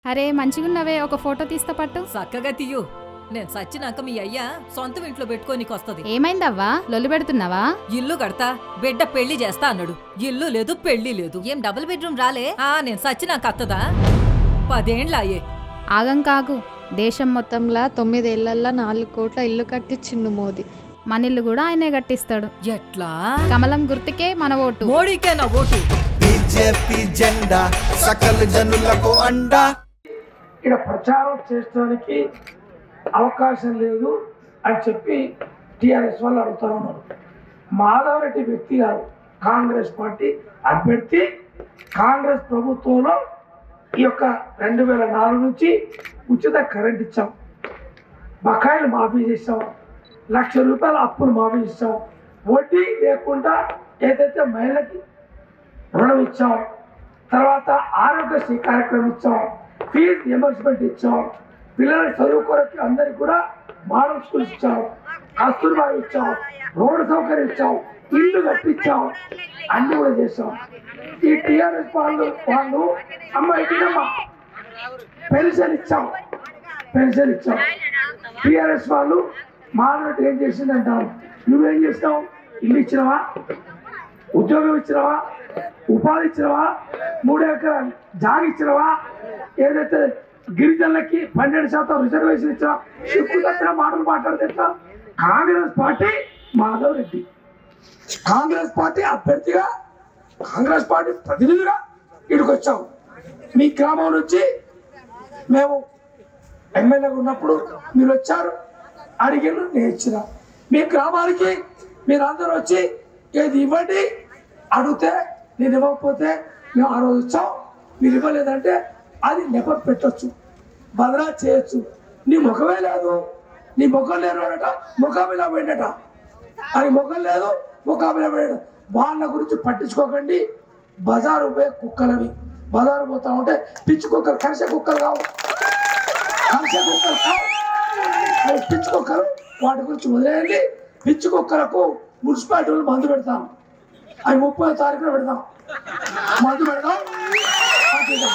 అరే మంచిగున్నవే ఒక ఫోటో తీస్తా పట్టు చక్కగా తీయు నేను సచ్చినాక మీ అయ్యా సొంతం ఇంట్లో పెట్టుకోనికి వస్తది ఏమైందవ్వా లొల్లి పెడుతున్నావా ఇల్లు కడతా బిడ్డ పెళ్లి చేస్తా అన్నాడు ఇల్లు లేదు పెళ్లి లేదు ఏం డబుల్ బెడ్రూమ్ రాలే ఆ నేను సచ్చినాక అత్తదా పదేండ్లాయే ఆగం కాగు దేశం మొత్తం మొత్తంలా తొమ్మిదేళ్లల్లా నాలుగు కోట్ల ఇల్లు కట్టించిండు మోదీ మన ఇల్లు కూడా ఆయనే కట్టిస్తాడు ఎట్లా కమలం గుర్తుకే మన ఓటు మోడీకే నా ఓటు బీజేపీ జెండా సకల జనులకు అండా ఇక్కడ ప్రచారం చేయడానికి అవకాశం లేదు అని చెప్పి టీఆర్ఎస్ వాళ్ళు అడుగుతూ ఉన్నారు మాధవరెడ్డి వ్యక్తి గారు కాంగ్రెస్ పార్టీ అభ్యర్థి కాంగ్రెస్ ప్రభుత్వంలో ఈ యొక్క రెండు వేల నాలుగు నుంచి ఉచిత కరెంట్ ఇచ్చాం బకాయిలు మాఫీ చేసాం లక్ష రూపాయల అప్పులు మాఫీ చేసాం వడ్డీ లేకుండా ఏదైతే మహిళకి రుణం ఇచ్చాం తర్వాత ఆరోగ్యశ్రీ కార్యక్రమం ఇచ్చాం ఫీజు రియంబర్స్మెంట్ ఇచ్చాం పిల్లల చదువు కొరకు అందరికి కూడా మోడల్ స్కూల్స్ ఇచ్చాం కస్తూర్బా ఇచ్చాం రోడ్డు సౌకర్యం ఇచ్చాం ఇల్లు కట్టించాం అన్ని కూడా చేసాం ఈ టిఆర్ఎస్ వాళ్ళు వాళ్ళు అమ్మాయికి పెన్షన్ ఇచ్చాం పెన్షన్ ఇచ్చాం టిఆర్ఎస్ వాళ్ళు మాధవరెడ్డి ఏం చేసిందంటారు నువ్వేం చేస్తావు ఇల్లు ఇచ్చినావా ఉద్యోగం ఇచ్చినవా ఉపాధి ఇచ్చినవా మూడు ఎకరాలు జాగ ఇచ్చినవా ఏదైతే గిరిజనులకి పన్నెండు శాతం రిజర్వేషన్ ఇచ్చినా సిగ్గుతత్వ మాటలు మాట్లాడితే ఎట్లా? కాంగ్రెస్ పార్టీ మాధవ్ రెడ్డి కాంగ్రెస్ పార్టీ అభ్యర్థిగా కాంగ్రెస్ పార్టీ ప్రతినిధిగా ఇక్కడికి వచ్చాం మీ గ్రామం నుంచి మేము ఎమ్మెల్యేగా ఉన్నప్పుడు మీరు వచ్చారు అడిగిన నేను ఇచ్చిన మీ గ్రామానికి మీరు అందరూ వచ్చి ఏది ఇవ్వండి అడిగితే నేను ఇవ్వకపోతే మేము ఆ రోజు వచ్చాం మీరు ఇవ్వలేదంటే అది నెప పెట్టొచ్చు బదలా చేయొచ్చు నీ ముఖమే లేదు నీ ముఖం లేనివాడట ముఖాబిలా పోయినట అది ముఖం లేదు ముఖాబిలా పోయినట వాళ్ళ గురించి పట్టించుకోకండి బజారు పోయే కుక్కలవి బజారు పోతా ఉంటే పిచ్చి కుక్కలు కరిసే కుక్కలు కావు కరిసే కుక్కలు కావు అవి పిచ్చి కుక్కలు వాటి గురించి వదిలేయండి పిచ్చి కుక్కలకు మున్సిపాలిటీ వాళ్ళు మందు పెడతాం అవి ముప్పై తారీఖున పెడతాం మందు పెడతాం పంపిద్దాం.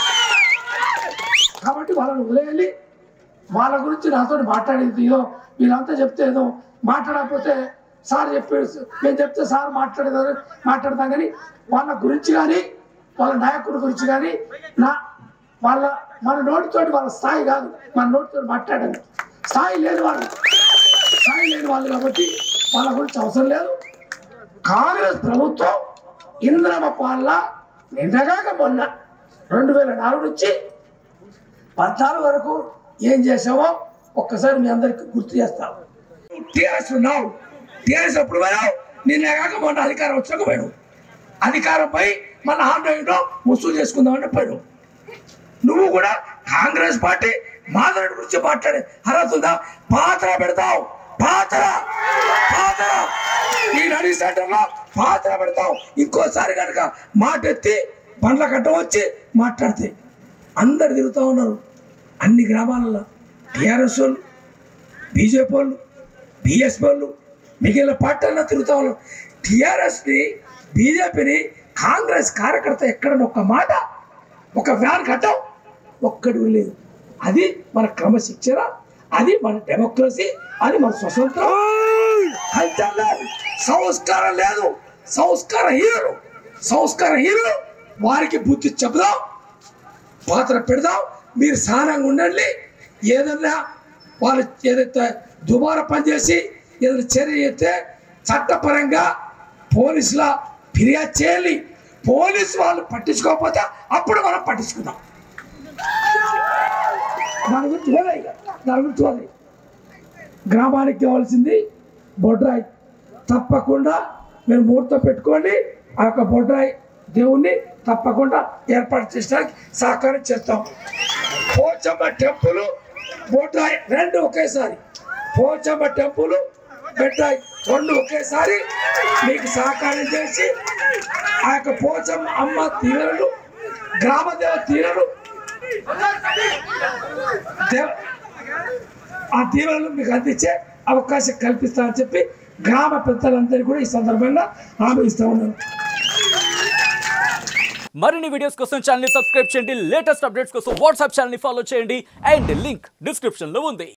కాబట్టి వాళ్ళని వదిలేయాలి వాళ్ళ గురించి నాతో మాట్లాడేది ఏదో వీళ్ళంతా చెప్తే ఏదో మాట్లాడకపోతే సార్ చెప్పాడు మేము చెప్తే సార్ మాట్లాడేదారు మాట్లాడతాం కానీ వాళ్ళ గురించి కానీ వాళ్ళ నాయకుడి గురించి కానీ నా వాళ్ళ మన నోటితోటి వాళ్ళ స్థాయి కాదు మన నోటితో మాట్లాడాలి స్థాయి లేదు వాళ్ళు స్థాయి లేని వాళ్ళు కాబట్టి వాళ్ళ గురించి అవసరం లేదు కాంగ్రెస్ ప్రభుత్వం ఇంద్రమ పాలన నిన్నగాక మొన్న రెండు వేల నాలుగు నుంచి పద్నాలుగు వరకు ఏం చేసామో ఒక్కసారి మీ అందరికి గుర్తు చేస్తాం టీఆర్ఎస్ ఉన్నావు టీఆర్ఎస్ అప్పుడు పోయావు నిన్నగాక మొన్న అధికారం వచ్చాక పోయాడు అధికారంపై మన ఆంధ్రలో ముసుగు చేసుకుందామని పోయాడు నువ్వు కూడా కాంగ్రెస్ పార్టీ మాధవుడి గురించి మాట్లాడే అర్హత ఉందా పాత్ర పెడతావు పాత్ర పాత్ర ఈ నడి సెంటర్లో పాత్ర పెడతావు ఇంకోసారి కనుక మాట ఎత్తి బండ్ల కట్ట వచ్చి మాట్లాడితే అందరు తిరుగుతూ ఉన్నారు అన్ని గ్రామాలలో టీఆర్ఎస్ వాళ్ళు బీజేపీ వాళ్ళు బిఎస్పీ వాళ్ళు మిగిలిన పార్టీల్లో తిరుగుతూ ఉన్నారు టీఆర్ఎస్ని బీజేపీని కాంగ్రెస్ కార్యకర్త ఎక్కడ ఒక్క మాట ఒక వ్యాన్ కట్టం ఒక్కడు లేదు అది మన క్రమశిక్షణ అది మన డెమోక్రసీ అది మన స్వతంత్రం అయితే లేదు సంస్కారం లేదు సంస్కార హీరులు సంస్కార హీరులు వారికి బుద్ధి చెబుదాం పాత్ర పెడదాం మీరు సహనంగా ఉండండి ఏదన్నా వాళ్ళు ఏదైతే దుబారా పనిచేసి ఏదైనా చర్య చేస్తే చట్టపరంగా పోలీసుల ఫిర్యాదు చేయాలి పోలీసు వాళ్ళు పట్టించుకోకపోతే అప్పుడు మనం పట్టించుకుందాం దాని గురించి వదిలేయ్ ఇక. దాని గురించి వదిలేయ్. గ్రామానికి కావాల్సింది బొడ్రాయి తప్పకుండా మీరు ముహూర్తం పెట్టుకోండి ఆ యొక్క బొడ్రాయి దేవుణ్ణి తప్పకుండా ఏర్పాటు చేయడానికి సహకారం చేస్తాం పోచమ్మ టెంపుల్ బొడ్రాయి రెండు ఒకేసారి పోచమ్మ టెంపుల్ బెడ్రాయి రెండు ఒకేసారి మీకు సహకారం చేసి ఆ యొక్క పోచమ్మ అమ్మ తీరలు గ్రామదేవ తీరలు దేవ ఆ తీవ్రాలు మీకు అందించే అవకాశం కల్పిస్తామని చెప్పి గ్రామ పెద్దలందరికీ కూడా ఈ సందర్భంగా హామీ ఇస్తా ఉన్నాను మరిన్ని వీడియోస్ కోసం ఛానల్ సబ్స్క్రైబ్ చేయండి లేటెస్ట్ అప్డేట్స్ కోసం వాట్సాప్ ఛానల్ ఫాలో చేయండి అండ్ లింక్ డిస్క్రిప్షన్ లో ఉంది